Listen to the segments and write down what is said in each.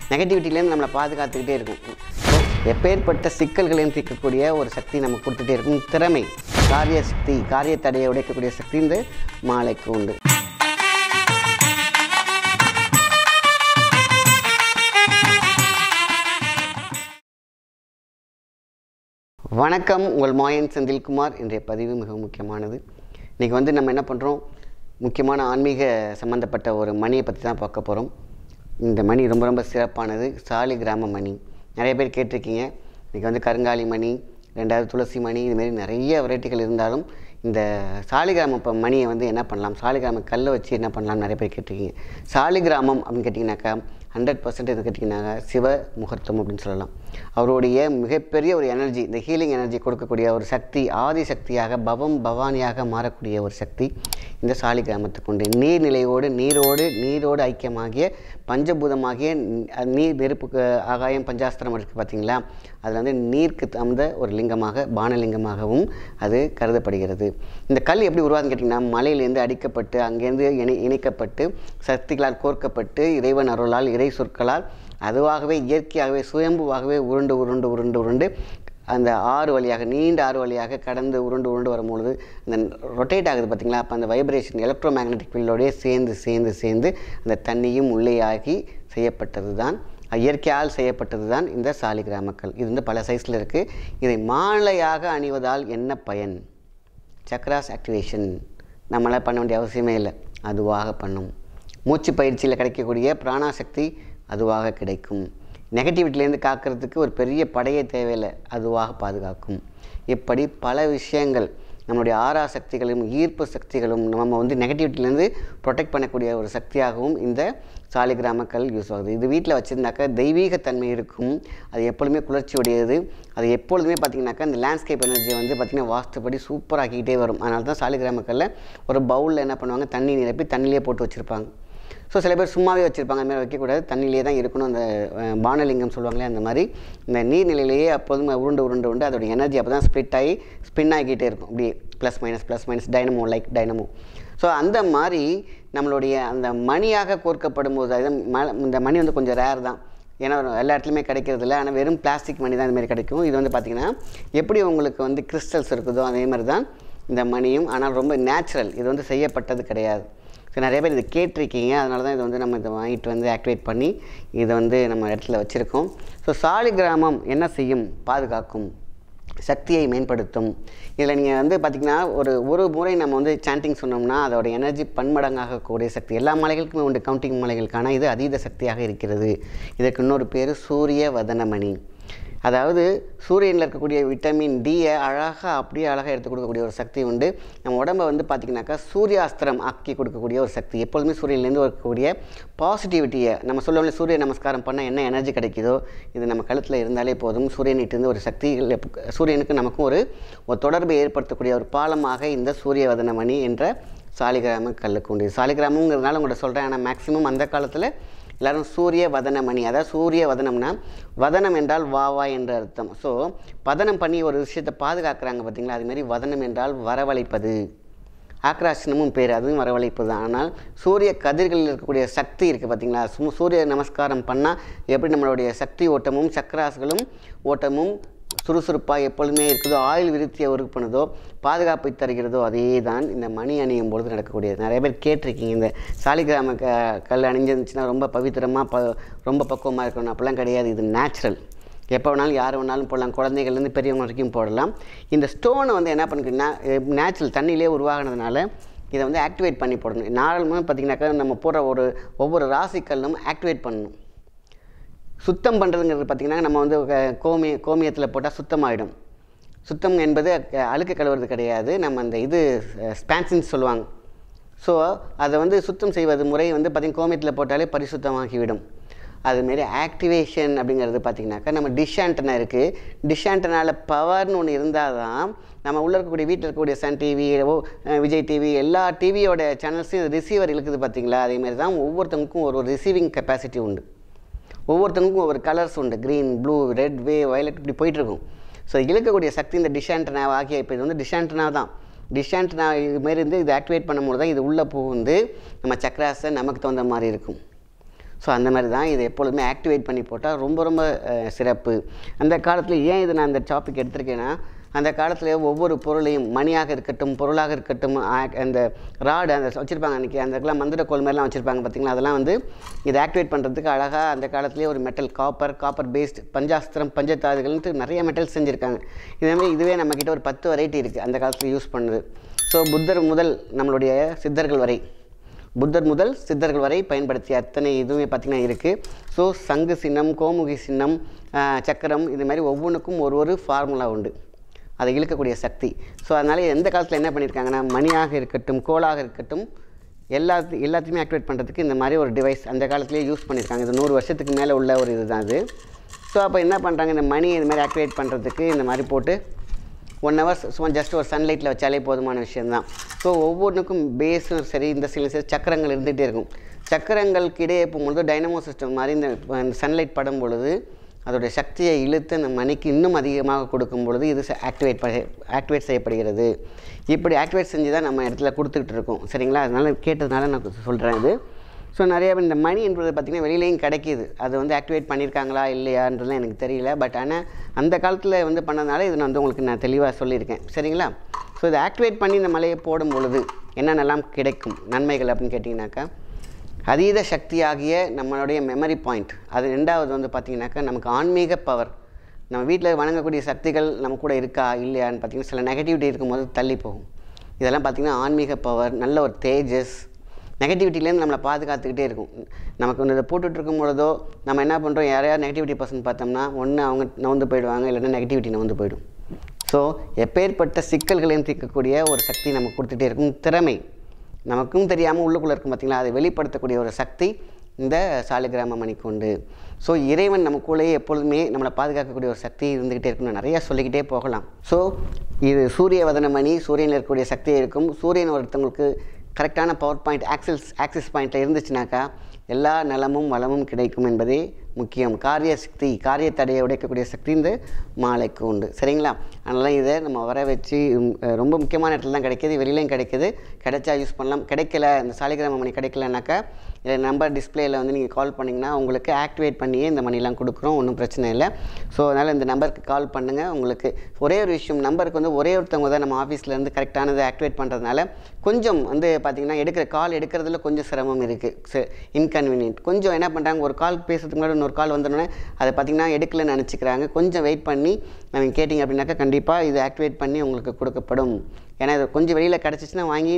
நெகட்டிவிட்டிலேருந்து நம்மளை பாதுகாத்துக்கிட்டே இருக்கும் ஸோ எப்பேற்பட்ட சிக்கல்களையும் தீர்க்கக்கூடிய ஒரு சக்தி நமக்கு கொடுத்துட்டே இருக்கும் திறமை காரிய சக்தி காரிய தடையை உடைக்கக்கூடிய சக்தி இந்த மாலைக்கு உண்டு வணக்கம் உங்கள் மாயன் செந்தில்குமார் இன்றைய பதிவு மிக முக்கியமானது இன்றைக்கி வந்து நம்ம என்ன பண்ணுறோம் முக்கியமான ஆன்மீக சம்மந்தப்பட்ட ஒரு மணியை பற்றி தான் பார்க்க போகிறோம் இந்த மணி ரொம்ப ரொம்ப சிறப்பானது சாலி கிராம மணி நிறைய பேர் கேட்டிருக்கீங்க இன்றைக்கி வந்து கருங்காலி மணி ரெண்டாவது துளசி மணி இதுமாரி நிறைய வெரைட்டிகள் இருந்தாலும் இந்த சாலிகிராம இப்போ மணியை வந்து என்ன பண்ணலாம் சாலிகிராம கல்லை வச்சு என்ன பண்ணலாம் நிறைய பேர் கேட்டிருக்கீங்க சாலிகிராமம் அப்படின்னு கேட்டிங்கனாக்கா ஹண்ட்ரட் பர்சன்ட் எது கேட்டிங்கனாக்கா சிவ முகூர்த்தம் அப்படின்னு சொல்லலாம் அவருடைய மிகப்பெரிய ஒரு எனர்ஜி இந்த ஹீலிங் எனர்ஜி கொடுக்கக்கூடிய ஒரு சக்தி ஆதி சக்தியாக பவம் பவானியாக மாறக்கூடிய ஒரு சக்தி இந்த சாலி கிராமத்துக்கு உண்டு நீர்நிலையோடு நீரோடு நீரோடு ஐக்கியமாகிய பஞ்சபூதமாகிய ந- அது நீர் நெருப்புக்கு ஆகாயம் பஞ்சாஸ்திரம் இருக்குது பார்த்தீங்களா அதில் வந்து நீருக்கு தகுந்த ஒரு லிங்கமாக பானலிங்கமாகவும் அது கருதப்படுகிறது இந்த கல் எப்படி உருவாதுன்னு கேட்டிங்கன்னா மலையிலேருந்து அடிக்கப்பட்டு அங்கேருந்து இணை இணைக்கப்பட்டு சக்திகளால் கோர்க்கப்பட்டு இறைவன் அருளால் இறை சொற்களால் அதுவாகவே இயற்கையாகவே சுயம்புவாகவே உருண்டு உருண்டு உருண்டு உருண்டு அந்த ஆறு வழியாக நீண்ட ஆறு வழியாக கடந்து உருண்டு உருண்டு வரும்பொழுது அந்த ரொட்டேட் ஆகுது பார்த்தீங்களா அப்போ அந்த வைப்ரேஷன் எலக்ட்ரோ மேக்னெட்டிக் ஃபீல்டோடய சேர்ந்து சேர்ந்து சேர்ந்து அந்த தண்ணியும் உள்ளே ஆகி செய்யப்பட்டது தான் இயற்கையால் செய்யப்பட்டது தான் இந்த சாலிகிராமக்கல் இது வந்து பல சைஸில் இருக்குது இதை மாலையாக அணிவதால் என்ன பயன் சக்ராஸ் ஆக்டிவேஷன் நம்மளால் பண்ண வேண்டிய அவசியமே இல்லை அதுவாக பண்ணும் மூச்சு பயிற்சியில் கிடைக்கக்கூடிய பிராணாசக்தி அதுவாக கிடைக்கும் நெகட்டிவிட்டிலேருந்து காக்கிறதுக்கு ஒரு பெரிய படையே தேவையில்லை அதுவாக பாதுகாக்கும் இப்படி பல விஷயங்கள் நம்மளுடைய ஆறா சக்திகளும் ஈர்ப்பு சக்திகளும் நம்ம வந்து நெகட்டிவிட்டிலேருந்து ப்ரொடெக்ட் பண்ணக்கூடிய ஒரு சக்தியாகவும் இந்த சாலிகிராமக்கல் யூஸ் ஆகுது இது வீட்டில் வச்சுருந்தாக்கா தெய்வீகத்தன்மை இருக்கும் அது எப்பொழுதுமே குளிர்ச்சி உடையது அது எப்பொழுதுமே பார்த்திங்கனாக்கா இந்த லேண்ட்ஸ்கேப் எனர்ஜி வந்து பார்த்திங்கன்னா வாஸ்துப்படி சூப்பராக்கிக்கிட்டே வரும் அதனால தான் சாலிகிராமக்கல்ல ஒரு பவுலில் என்ன பண்ணுவாங்க தண்ணி நிரப்பி தண்ணியிலே போட்டு வச்சுருப்பாங்க ஸோ சில பேர் சும்மாவே வச்சுருப்பாங்க அந்த மாதிரி வைக்கக்கூடாது தண்ணியிலே தான் இருக்கணும் அந்த அஹ், பானலிங்கம் சொல்லுவாங்களே அந்த மாதிரி இந்த நீர்நிலையிலேயே அப்போதும் உருண்டு உருண்டு உருண்டு அதோட எனர்ஜி அப்போ தான் ஸ்ப்ளிட் ஆகி ஸ்பின் ஆகிக்கிட்டே இருக்கும் அப்படியே plus minus plus minus dynamo like dynamo so அந்த மாதிரி நம்மளுடைய அந்த மணியாக கோர்க்கப்படும் போது அது ம- இந்த மணி வந்து கொஞ்சம் ரேர் தான் ஏன்னா எல்லா இடத்துலையுமே கிடைக்கிறது இல்லை ஆனால் வெறும் பிளாஸ்டிக் மணி தான் இந்த மாதிரி கிடைக்கும் இது வந்து பார்த்திங்கன்னா எப்படி உங்களுக்கு வந்து கிறிஸ்டல்ஸ் இருக்குதோ அதே மாதிரி தான் இந்த மணியும் ஆனால் ரொம்ப நேச்சுரல் இது வந்து செய்யப்பட்டது கிடையாது ஸோ நிறைய பேர் இதை கேட்டிருக்கீங்க அதனால தான் இதை வந்து நம்ம இதை வாங்கிட்டு வந்து ஆக்டிவேட் பண்ணி இதை வந்து நம்ம இடத்துல வச்சுருக்கோம் ஸோ சாலி கிராமம் என்ன செய்யும் பாதுகாக்கும் சக்தியை மேம்படுத்தும் இதில் நீங்கள் வந்து பார்த்திங்கன்னா ஒரு ஒரு முறை நம்ம வந்து சாண்டிங் சொன்னோம்னா அதோட எனர்ஜி பன்மடங்காக கூடிய சக்தி எல்லா மலைகளுக்குமே உண்டு கவுண்டிங் மலைகளுக்கான இது அதீத சக்தியாக இருக்கிறது இதற்கு இன்னொரு பேர் சூரிய வதனமணி அதாவது சூரியனில் இருக்கக்கூடிய விட்டமின் டியை அழகாக அப்படியே அழகாக எடுத்து கொடுக்கக்கூடிய ஒரு சக்தி உண்டு நம்ம உடம்பை வந்து பார்த்திங்கனாக்கா சூரியாஸ்திரம் ஆக்கி கொடுக்கக்கூடிய ஒரு சக்தி எப்பொழுதுமே சூரியன்லேருந்து இருக்கக்கூடிய பாசிட்டிவிட்டியை நம்ம சொல்லுவோம்ல சூரிய நமஸ்காரம் பண்ணால் என்ன எனர்ஜி கிடைக்குதோ இது நம்ம கழுத்தில் இருந்தாலே போதும் சூரியனிட்டிருந்து ஒரு சக்தி சூரியனுக்கு நமக்கும் ஒரு ஒரு தொடர்பை ஏற்படுத்தக்கூடிய ஒரு பாலமாக இந்த சூரிய வதனமணி என்ற சாலிகிராம கல்லுக்கு உண்டு சாலிகிராமங்கிறதுனால உங்கள்கிட்ட சொல்கிறேன் ஆனால் மேக்ஸிமம் அந்த காலத்தில் எல்லாரும் சூரிய வதனமணி அதாவது சூரிய வதனம்னா வதனம் என்றால் வா வா என்ற அர்த்தம் ஸோ பதனம் பண்ணி ஒரு விஷயத்தை பாதுகாக்கிறாங்க பார்த்தீங்களா அதுமாரி வதனம் என்றால் வரவழைப்பது ஆக்ராசனமும் பேர் அதுவும் வரவழைப்பு தான் ஆனால் சூரிய கதிர்களில் இருக்கக்கூடிய சக்தி இருக்குது பார்த்தீங்களா சு சூரிய நமஸ்காரம் பண்ணால் எப்படி நம்மளுடைய சக்தி ஓட்டமும் சக்கராசுகளும் ஓட்டமும் சுறுசுறுப்பாக எப்பொழுதுமே இருக்குதோ ஆயில் விருத்தியை ஒர்க் பண்ணுதோ பாதுகாப்பை தருகிறதோ அதே தான் இந்த மணி அணியும் பொழுது நடக்கக்கூடியது நிறைய பேர் கேட்டிருக்கீங்க இந்த சாலிகிராம க கல் அணிஞ்சிருந்துச்சுன்னா ரொம்ப பவித்திரமாக ப ரொம்ப பக்குவமாக இருக்கணும் அப்படிலாம் கிடையாது இது நேச்சுரல் எப்போ வேணாலும் யார் வேணாலும் போடலாம் குழந்தைகள்லேருந்து பெரியவங்க வரைக்கும் போடலாம் இந்த ஸ்டோனை வந்து என்ன பண்ணிக்கணும்னா நேச்சுரல் தண்ணியிலே உருவாகினதுனால இதை வந்து ஆக்டிவேட் பண்ணி போடணும் நார்மலாக பார்த்தீங்கன்னாக்கா நம்ம போடுற ஒரு ஒவ்வொரு ராசிக்கல்லும் ஆக்டிவேட் பண்ணணும் சுத்தம் பண்ணுறதுங்கிறது பார்த்திங்கன்னா நம்ம வந்து க- கோமி கோமியத்தில் போட்டால் சுத்தமாயிடும் சுத்தம் என்பது க- அழுக்கு கழுவுறது கிடையாது நம்ம அந்த இது ஸ்பான்சின்னு சொல்லுவாங்க ஸோ அதை வந்து சுத்தம் செய்வது முறை வந்து பார்த்திங்கன்னா கோமியத்தில் போட்டாலே பரிசுத்தமாகிவிடும் அதுமாரி ஆக்டிவேஷன் அப்படிங்கிறது பார்த்திங்கனாக்கா நம்ம டிஷ் ஆண்டனா இருக்குது டிஷ் ஆண்டனால பவர்னு ஒன்று இருந்தால் தான் நம்ம உள்ளே இருக்கக்கூடிய வீட்டில் இருக்கக்கூடிய சன் டிவி விஜய் டிவி எல்லா டிவியோட சேனல்ஸையும் ரிசீவர் இழுக்குது பார்த்தீங்களா அதேமாரி தான் ஒவ்வொருத்தவங்களுக்கும் ஒரு ஒரு ரிசீவிங் கெப்பாசிட்டி உண்டு ஒவ்வொருத்தவங்களுக்கும் ஒவ்வொரு கலர்ஸ் உண்டு க்ரீன் ப்ளூ ரெட் வே வயலட் இப்படி போயிட்டுருக்கும் ஸோ இழுக்கக்கூடிய சக்தி இந்த டிஷான்டனா ஆகிய இப்போ இது வந்து டிஷான்டனா தான் டிஷான்டனா இது மாதிரி இருந்து இது ஆக்டிவேட் பண்ணும்போது தான் இது உள்ளே புகுந்து நம்ம சக்கராசை நமக்கு தகுந்த மாதிரி இருக்கும் ஸோ அந்த மாதிரி தான் இது எப்பொழுதுமே ஆக்டிவேட் பண்ணி போட்டால் ரொம்ப ரொம்ப அஹ், சிறப்பு அந்த காலத்தில் ஏன் இது நான் அந்த டாபிக் எடுத்திருக்கேன்னா அந்த காலத்தில் ஒவ்வொரு பொருளையும் மணியாக இருக்கட்டும் பொருளாக இருக்கட்டும் ஆ- அந்த ராடு அந்த வச்சுருப்பாங்க அன்றைக்கி அந்த இடத்துல மந்திரக்கோள் மாதிரிலாம் வச்சுருப்பாங்க பார்த்தீங்களா அதெல்லாம் வந்து இதை ஆக்டிவேட் பண்ணுறதுக்கு அழகாக அந்த காலத்துலேயே ஒரு மெட்டல் காப்பர் காப்பர் பேஸ்ட் பஞ்சாஸ்திரம் பஞ்சதாதுகள்ன்ட்டு நிறைய மெட்டல் செஞ்சுருக்காங்க இதே மாதிரி இதுவே நம்மக்கிட்ட ஒரு பத்து வெரைட்டி இருக்குது அந்த காலத்தில் யூஸ் பண்ணுது ஸோ புத்தர் முதல் நம்மளுடைய சித்தர்கள் வரை புத்தர் முதல் சித்தர்கள் வரை பயன்படுத்திய அத்தனை இதுவுமே பார்த்திங்கன்னா இருக்குது ஸோ சங்கு சின்னம் கோமுகி சின்னம் ஆஹ், சக்கரம் இது மாதிரி ஒவ்வொன்றுக்கும் ஒரு ஒரு ஃபார்முலா உண்டு அதை இழுக்கக்கூடிய சக்தி ஸோ அதனால் எந்த காலத்தில் என்ன பண்ணியிருக்காங்கன்னா மணியாக இருக்கட்டும் கோலாக இருக்கட்டும் எல்லாத்து எல்லாத்தையுமே ஆக்டிவேட் பண்ணுறதுக்கு இந்த மாதிரி ஒரு டிவைஸ் அந்த காலத்துலேயே யூஸ் பண்ணியிருக்காங்க இது நூறு வருஷத்துக்கு மேலே உள்ள ஒரு இதுதான் அது ஸோ அப்போ என்ன பண்ணுறாங்க இந்த மணி இது மாதிரி ஆக்டிவேட் பண்ணுறதுக்கு இந்த மாதிரி போட்டு ஒன் ஹவர்ஸ் சும்மா ஜஸ்ட் ஒரு சன்லைட்டில் வச்சாலே போதுமான விஷயம்தான் ஸோ ஒவ்வொன்றுக்கும் பேஸும் சரி இந்த சில சரி சக்கரங்கள் இருந்துகிட்டே இருக்கும் சக்கரங்களுக்கு இடையே போகும்பொழுது டைனமோ சிஸ்டம் மாதிரி இந்த சன்லைட் படும் பொழுது அதோடைய சக்தியை இழுத்து அந்த மணிக்கு இன்னும் அதிகமாக கொடுக்கும் பொழுது இது ஆக்டிவேட் ஆக்டிவேட் செய்யப்படுகிறது இப்படி ஆக்டிவேட் செஞ்சு தான் நம்ம இடத்துல கொடுத்துக்கிட்டு இருக்கோம் சரிங்களா அதனால் கேட்டதுனால நான் சொல்கிறேன் இது ஸோ நிறைய பேர் இந்த மணி என்பது பார்த்திங்கன்னா வெளியிலையும் கிடைக்கிது அது வந்து ஆக்டிவேட் பண்ணியிருக்காங்களா இல்லையான்றதுலாம் எனக்கு தெரியல பட் ஆனால் அந்த காலத்தில் வந்து பண்ணதுனால இது நான் வந்து உங்களுக்கு நான் தெளிவாக சொல்லியிருக்கேன் சரிங்களா ஸோ இதை ஆக்டிவேட் பண்ணி இந்த மலையை போடும் பொழுது என்னென்னலாம் கிடைக்கும் நன்மைகள் அப்படின்னு கேட்டிங்கனாக்கா அதீத சக்தியாகிய நம்மளுடைய மெமரி பாயிண்ட் அது ரெண்டாவது வந்து பார்த்திங்கனாக்கா நமக்கு ஆன்மீக பவர் நம்ம வீட்டில் வணங்கக்கூடிய சக்திகள் நம்ம கூட இருக்கா இல்லையான்னு பார்த்திங்கன்னா சில நெகட்டிவிட்டி இருக்கும்போது தள்ளி போகும் இதெல்லாம் பார்த்திங்கன்னா ஆன்மீக பவர் நல்ல ஒரு தேஜஸ் நெகட்டிவிட்டிலேருந்து நம்மளை பாதுகாத்துக்கிட்டே இருக்கும் நமக்கு வந்து இதை போட்டுட்டு இருக்கும் பொழுதோ நம்ம என்ன பண்ணுறோம் யாரையாவது நெகட்டிவிட்டி பர்சன் பார்த்தோம்னா ஒன்று அவங்க நவுந்து போயிடுவாங்க இல்லைன்னா நெகட்டிவிட்டி நவுந்து போயிடும் ஸோ எப்பேற்பட்ட சிக்கல்களையும் தீர்க்கக்கூடிய ஒரு சக்தி நமக்கு கொடுத்துட்டே இருக்கும் திறமை நமக்கும் தெரியாமல் உள்ளுக்குள்ளே இருக்கும் பார்த்தீங்களா அதை வெளிப்படுத்தக்கூடிய ஒரு சக்தி இந்த சாலிகிராம மணிக்கு உண்டு ஸோ இறைவன் நமக்குள்ளேயே எப்பொழுதுமே நம்மளை பாதுகாக்கக்கூடிய ஒரு சக்தி இருந்துக்கிட்டே இருக்குன்னு நிறையா சொல்லிக்கிட்டே போகலாம் ஸோ இது சூரிய வதன மணி சூரியனில் இருக்கக்கூடிய சக்தி இருக்கும் சூரியன் ஒருத்தவங்களுக்கு கரெக்டான பவர் பாயிண்ட் ஆக்சிஸ் ஆக்சிஸ் பாயிண்ட்டில் இருந்துச்சுனாக்கா எல்லா நலமும் வளமும் கிடைக்கும் என்பதே முக்கியம் காரிய சக்தி காரிய தடையை உடைக்கக்கூடிய சக்தி இந்த மாலைக்கு உண்டு சரிங்களா அதனால் இதை நம்ம வர வச்சு உம், அஹ், ரொம்ப முக்கியமான இடத்துல தான் கிடைக்கிது வெளியிலையும் கிடைக்குது கிடைச்சா யூஸ் பண்ணலாம் கிடைக்கல இந்த சாலிகிராம மணி கிடைக்கலனாக்கா இதில் நம்பர் டிஸ்பிளேயில் வந்து நீங்கள் கால் பண்ணிங்கன்னா உங்களுக்கு ஆக்டிவேட் பண்ணியே இந்த மணிலாம் கொடுக்குறோம் ஒன்றும் பிரச்சனை இல்லை ஸோ அதனால் இந்த நம்பருக்கு கால் பண்ணுங்கள் உங்களுக்கு ஒரே ஒரு விஷயம் நம்பருக்கு வந்து ஒரே ஒருத்தவங்க தான் நம்ம ஆஃபீஸ்லேருந்து கரெக்டானதை ஆக்டிவேட் பண்ணுறதுனால கொஞ்சம் வந்து பார்த்திங்கன்னா எடுக்கிற கால் எடுக்கிறதுல கொஞ்சம் சிரமம் இருக்குது இன்கன்வீனியன்ட் கொஞ்சம் என்ன பண்ணுறாங்க ஒரு கால் பேசுறதுக்கு முன்னாடி இன்னொரு கால் வந்தோடனே அதை பார்த்திங்கன்னா எடுக்கலன்னு நினச்சிக்கிறாங்க கொஞ்சம் வெயிட் பண்ணி நம்ம கேட்டிங்க அப்படின்னாக்கா கண்டிப்பாக இது ஆக்டிவேட் பண்ணி உங்களுக்கு கொடுக்கப்படும் ஏன்னா இது கொஞ்சம் வெளியில் கிடச்சிச்சின்னா வாங்கி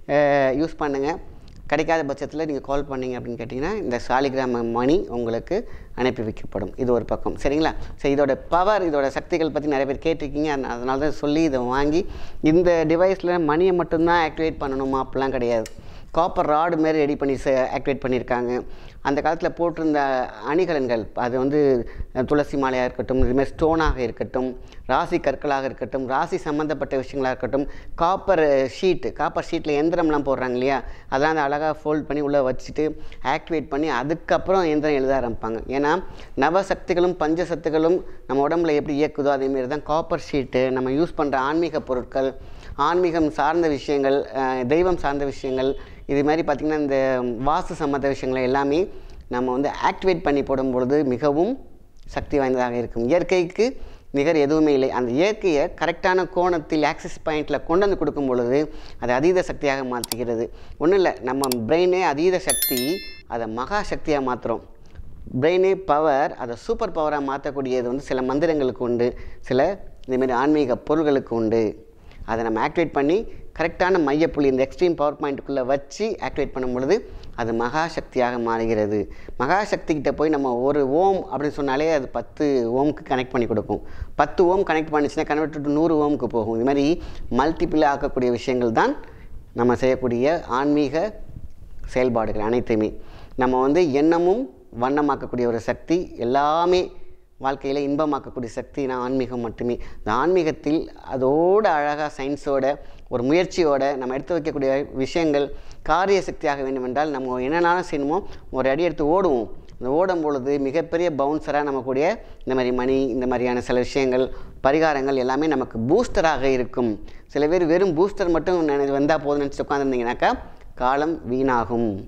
யூஸ் பண்ணுங்கள் கிடைக்காத பட்சத்தில் நீங்கள் கால் பண்ணீங்க அப்படின்னு கேட்டிங்கன்னா இந்த சாலிகிராம மணி உங்களுக்கு அனுப்பி வைக்கப்படும் இது ஒரு பக்கம் சரிங்களா ஸோ இதோட பவர் இதோட சக்திகள் பற்றி நிறைய பேர் கேட்டிருக்கீங்க அதனா- அதனால தான் சொல்லி இதை வாங்கி இந்த டிவைஸில் மணியை மட்டும்தான் ஆக்டிவேட் பண்ணணுமா அப்படிலாம் கிடையாது காப்பர் ராடு மாரி ரெடி பண்ணி ஆக்டிவேட் பண்ணியிருக்காங்க அந்த காலத்தில் போட்டிருந்த அணிகலன்கள் அது வந்து அஹ், துளசி மாலையாக இருக்கட்டும் இதுமாதிரி ஸ்டோனாக இருக்கட்டும் ராசி கற்களாக இருக்கட்டும் ராசி சம்மந்தப்பட்ட விஷயங்களாக இருக்கட்டும் காப்பர் ஷீட்டு காப்பர் ஷீட்டில் எந்திரம்லாம் போடுறாங்க இல்லையா அதெல்லாம் அந்த அழகாக ஃபோல்ட் பண்ணி உள்ளே வச்சுட்டு ஆக்டிவேட் பண்ணி அதுக்கப்புறம் எந்திரம் எழுத ஆரம்பிப்பாங்க ஏன்னா நவசக்திகளும் பஞ்சசக்திகளும் நம்ம உடம்புல எப்படி இயக்குதோ அதேமாரி தான் காப்பர் ஷீட்டு நம்ம யூஸ் பண்ணுற ஆன்மீக பொருட்கள் ஆன்மீகம் சார்ந்த விஷயங்கள் அஹ், தெய்வம் சார்ந்த விஷயங்கள் இது மாதிரி பார்த்திங்கன்னா இந்த வாஸ்து சம்மந்த விஷயங்களை எல்லாமே நம்ம வந்து ஆக்டிவேட் பண்ணி போடும் பொழுது மிகவும் சக்தி வாய்ந்ததாக இருக்கும் இயற்கைக்கு நிகர் எதுவுமே இல்லை அந்த இயற்கையை கரெக்டான கோணத்தில் ஆக்சிஸ் பாயிண்டில் கொண்டு வந்து கொடுக்கும் பொழுது அது அதீத சக்தியாக மாற்றுகிறது ஒன்றும் இல்லை நம்ம பிரெயினே அதீத சக்தி அதை மகா சக்தியாக மாற்றுறோம் பிரெயினே பவர் அதை சூப்பர் பவராக மாற்றக்கூடியது வந்து சில மந்திரங்களுக்கு உண்டு சில இதுமாரி ஆன்மீக பொருள்களுக்கு உண்டு அதை நம்ம ஆக்டிவேட் பண்ணி கரெக்டான மையப்புள்ளி இந்த எக்ஸ்ட்ரீம் பவர் பாயிண்ட்டுக்குள்ளே வச்சு ஆக்டிவேட் பண்ணும் பொழுது அது மகா சக்தியாக மாறுகிறது மகா சக்திகிட்ட போய் நம்ம ஒரு ஓம் அப்படின்னு சொன்னாலே அது பத்து ஓம்க்கு கனெக்ட் பண்ணி கொடுக்கும் பத்து ஓம் கனெக்ட் பண்ணிச்சுன்னா கன்வெர்ட் டு நூறு ஓம்க்கு போகும் இது மாதிரி மல்டிபிள் ஆக்கக்கூடிய விஷயங்கள் தான் நம்ம செய்யக்கூடிய ஆன்மீக செயல்பாடுகள் அனைத்துமே நம்ம வந்து எண்ணமும் வண்ணமாக்கக்கூடிய ஒரு சக்தி எல்லாமே வாழ்க்கையில் இன்பமாக்கக்கூடிய சக்தி நான் ஆன்மீகம் மட்டுமே இந்த ஆன்மீகத்தில் அதோட அழகாக சயின்ஸோட ஒரு முயற்சியோட நம்ம எடுத்து வைக்கக்கூடிய விஷயங்கள் காரிய சக்தியாக வேண்டுமென்றால் நம்ம என்னென்னாலும் செய்யணுமோ ஒரு அடி எடுத்து ஓடுவோம் இந்த ஓடும் பொழுது மிகப்பெரிய பவுன்சராக நம்ம கூடிய இந்த மாதிரி மணி இந்த மாதிரியான சில விஷயங்கள் பரிகாரங்கள் எல்லாமே நமக்கு பூஸ்டராக இருக்கும் சில பேர் வெறும் பூஸ்டர் மட்டும் நினை வந்தால் போதும்னு நினச்சி உட்காந்துருந்தீங்கன்னாக்கா காலம் வீணாகும்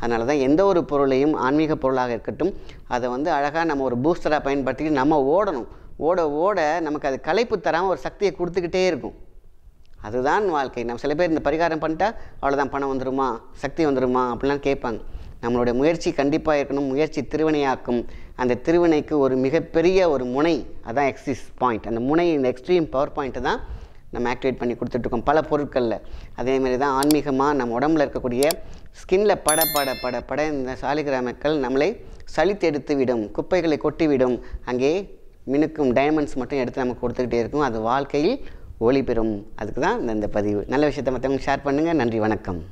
அதனால தான் எந்த ஒரு பொருளையும் ஆன்மீக பொருளாக இருக்கட்டும் அதை வந்து அழகாக நம்ம ஒரு பூஸ்டராக பயன்படுத்தி நம்ம ஓடணும் ஓட ஓட நமக்கு அது களைப்பு தராமல் ஒரு சக்தியை கொடுத்துக்கிட்டே இருக்கும் அதுதான் வாழ்க்கை நம்ம சில பேர் இந்த பரிகாரம் பண்ணிட்டா அவ்வளோதான் பணம் வந்துருமா சக்தி வந்துருமா அப்படிலாம் கேட்பாங்க நம்மளுடைய முயற்சி கண்டிப்பாக இருக்கணும் முயற்சி திருவினையாக்கும் அந்த திருவினைக்கு ஒரு மிகப்பெரிய ஒரு முனை அதான் எக்ஸிஸ் பாயிண்ட் அந்த முனை இந்த எக்ஸ்ட்ரீம் பவர் பாயிண்ட்டை தான் நம்ம ஆக்டிவேட் பண்ணி கொடுத்துட்ருக்கோம் பல பொருட்களில் அதேமாரி தான் ஆன்மீகமாக நம்ம உடம்புல இருக்கக்கூடிய ஸ்கின்ல பட பட பட பட இந்த சாலிகிராமக்கள் நம்மளை சலித்தெடுத்து விடும் குப்பைகளை கொட்டிவிடும் அங்கே மினுக்கும் டைமண்ட்ஸ் மட்டும் எடுத்து நமக்கு கொடுத்துக்கிட்டே இருக்கும் அது வாழ்க்கையில் ஒளி பெறும் அதுக்கு தான் இந்த இந்த பதிவு நல்ல விஷயத்தை மற்றவங்க ஷேர் பண்ணுங்கள் நன்றி வணக்கம்